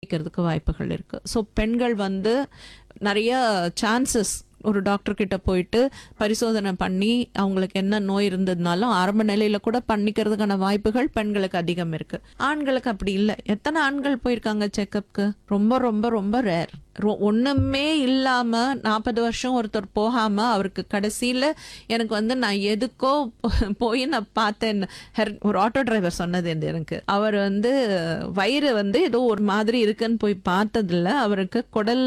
அதிகரிக்கிறதுக்கு வாய்ப்புகள் இருக்கு ஸோ பெண்கள் வந்து நிறைய சான்சஸ் ஒரு டாக்டர் கிட்ட போயிட்டு பரிசோதனை பண்ணி அவங்களுக்கு என்ன நோய் இருந்ததுனாலும் ஆரம்ப நிலையில கூட பண்ணிக்கிறதுக்கான வாய்ப்புகள் பெண்களுக்கு அதிகம் இருக்கு ஆண்களுக்கு அப்படி இல்லை எத்தனை ஆண்கள் போயிருக்காங்க செக்கப்க்கு ரொம்ப ரொம்ப ரொம்ப ரேர் ஒண்ணுமே இல்லாம நாற்பது வருஷம் ஒருத்தர் போகாம அவருக்கு கடைசியில எனக்கு வந்து நான் எதுக்கோ போ- போய் நான் பார்த்தேன் ஹெர்- ஒரு ஆட்டோ டிரைவர் சொன்னது இது எனக்கு அவர் வந்து வயிறு வந்து ஏதோ ஒரு மாதிரி இருக்குன்னு போய் பார்த்ததுல அவருக்கு குடல்